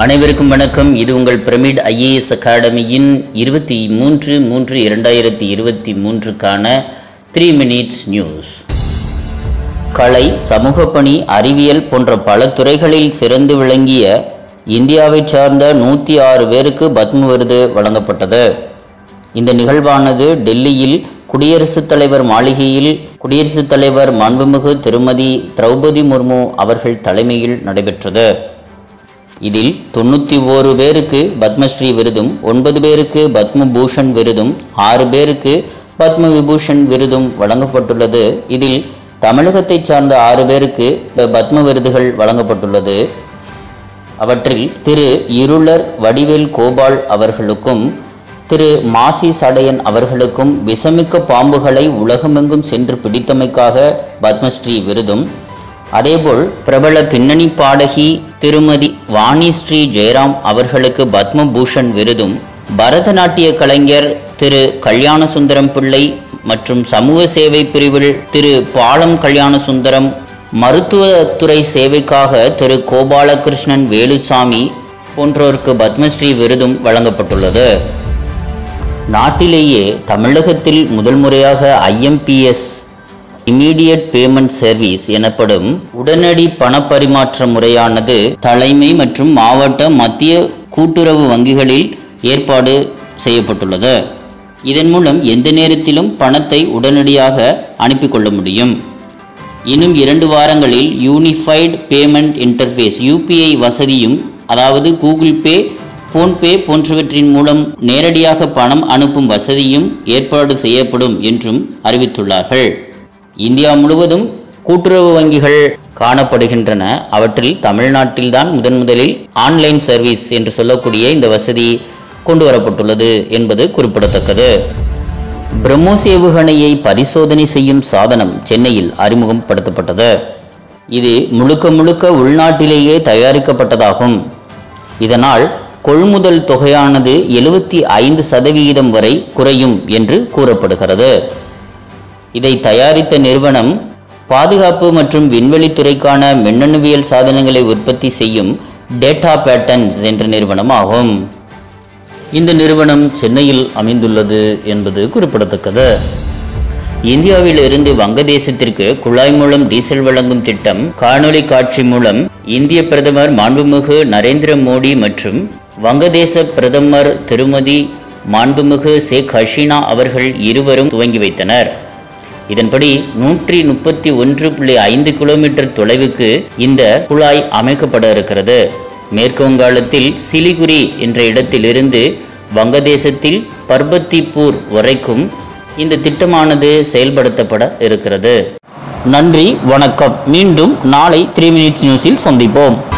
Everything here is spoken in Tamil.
அனைவருக்கும் வணக்கம் இது உங்கள் பிரமிட் ஐஏஎஸ் அகாடமியின் இருபத்தி மூன்று மூன்று இரண்டாயிரத்தி இருபத்தி மூன்றுக்கான த்ரீ மினிட்ஸ் நியூஸ் கலை சமூக பணி அறிவியல் போன்ற பல துறைகளில் சிறந்து விளங்கிய இந்தியாவைச் சார்ந்த நூற்றி ஆறு பேருக்கு பத்ம விருது வழங்கப்பட்டது இந்த நிகழ்வானது டெல்லியில் குடியரசுத் தலைவர் மாளிகையில் குடியரசுத் தலைவர் மாண்புமிகு திருமதி திரௌபதி முர்மு அவர்கள் தலைமையில் நடைபெற்றது இதில் தொண்ணூற்றி ஓரு பேருக்கு பத்மஸ்ரீ விருதும் ஒன்பது பேருக்கு பத்ம பூஷன் விருதும் ஆறு பேருக்கு பத்ம விபூஷன் விருதும் வழங்கப்பட்டுள்ளது இதில் தமிழகத்தைச் சார்ந்த ஆறு பேருக்கு பத்ம விருதுகள் வழங்கப்பட்டுள்ளது அவற்றில் திரு இருளர் வடிவேல் கோபால் அவர்களுக்கும் திரு மாசி சடையன் அவர்களுக்கும் விஷமிக்க பாம்புகளை உலகமெங்கும் சென்று பிடித்தமைக்காக பத்மஸ்ரீ விருதும் அதேபோல் பிரபல பின்னணி பாடகி திருமதி வாணி ஸ்ரீ ஜெயராம் அவர்களுக்கு பத்ம பூஷன் விருதும் பரதநாட்டிய கலைஞர் திரு கல்யாண சுந்தரம் பிள்ளை மற்றும் சமூக சேவை பிரிவில் திரு பாலம் கல்யாண சுந்தரம் மருத்துவத்துறை சேவைக்காக திரு கோபாலகிருஷ்ணன் வேலுசாமி போன்றோருக்கு பத்மஸ்ரீ விருதும் வழங்கப்பட்டுள்ளது நாட்டிலேயே தமிழகத்தில் முதல் முறையாக ஐஎம்பிஎஸ் இமீடியட் பேமெண்ட் சர்வீஸ் எனப்படும் உடனடி பணப்பரிமாற்ற முறையானது தலைமை மற்றும் மாவட்ட மத்திய கூட்டுறவு வங்கிகளில் ஏற்பாடு செய்யப்பட்டுள்ளது இதன் மூலம் எந்த நேரத்திலும் பணத்தை உடனடியாக அனுப்பி கொள்ள முடியும் இன்னும் இரண்டு வாரங்களில் யூனிஃபைடு பேமெண்ட் இன்டர்ஃபேஸ் யூபிஐ வசதியும் அதாவது கூகுள் பே போன்பே போன்றவற்றின் மூலம் நேரடியாக பணம் அனுப்பும் வசதியும் ஏற்பாடு செய்யப்படும் என்றும் அறிவித்துள்ளார்கள் இந்தியா முழுவதும் கூட்டுறவு வங்கிகள் காணப்படுகின்றன அவற்றில் தமிழ்நாட்டில்தான் முதன் முதலில் ஆன்லைன் சர்வீஸ் என்று சொல்லக்கூடிய இந்த வசதி கொண்டு வரப்பட்டுள்ளது என்பது குறிப்பிடத்தக்கது பிரம்மோஸ் ஏவுகணையை பரிசோதனை செய்யும் சாதனம் சென்னையில் அறிமுகப்படுத்தப்பட்டது இது முழுக்க முழுக்க உள்நாட்டிலேயே தயாரிக்கப்பட்டதாகும் இதனால் கொள்முதல் தொகையானது எழுபத்தி ஐந்து சதவிகிதம் வரை குறையும் என்று கூறப்படுகிறது இதை தயாரித்த நிறுவனம் பாதுகாப்பு மற்றும் விண்வெளித்துறைக்கான மின்னணுவியல் சாதனங்களை உற்பத்தி செய்யும் டேட்டா பேட்டன்ஸ் என்ற நிறுவனம் ஆகும் இந்த நிறுவனம் சென்னையில் அமைந்துள்ளது என்பது குறிப்பிடத்தக்கது இந்தியாவில் இருந்து வங்கதேசத்திற்கு குழாய் மூலம் டீசல் வழங்கும் திட்டம் காணொளி காட்சி மூலம் இந்திய பிரதமர் மாண்புமிகு நரேந்திர மோடி மற்றும் வங்கதேச பிரதமர் திருமதி மாண்புமிகு ஷேக் ஹசீனா அவர்கள் இருவரும் துவங்கி வைத்தனர் இதன்படி நூற்றி முப்பத்தி ஒன்று புள்ளி ஐந்து கிலோமீட்டர் தொலைவுக்கு இந்த குழாய் அமைக்கப்பட இருக்கிறது மேற்கு வங்காளத்தில் சிலிகுரி என்ற இடத்திலிருந்து வங்கதேசத்தில் பர்பத்திப்பூர் வரைக்கும் இந்த திட்டமானது செயல்படுத்தப்பட இருக்கிறது நன்றி வணக்கம் மீண்டும் நாளை த்ரீ மினிட்ஸ் நியூஸில் சந்திப்போம்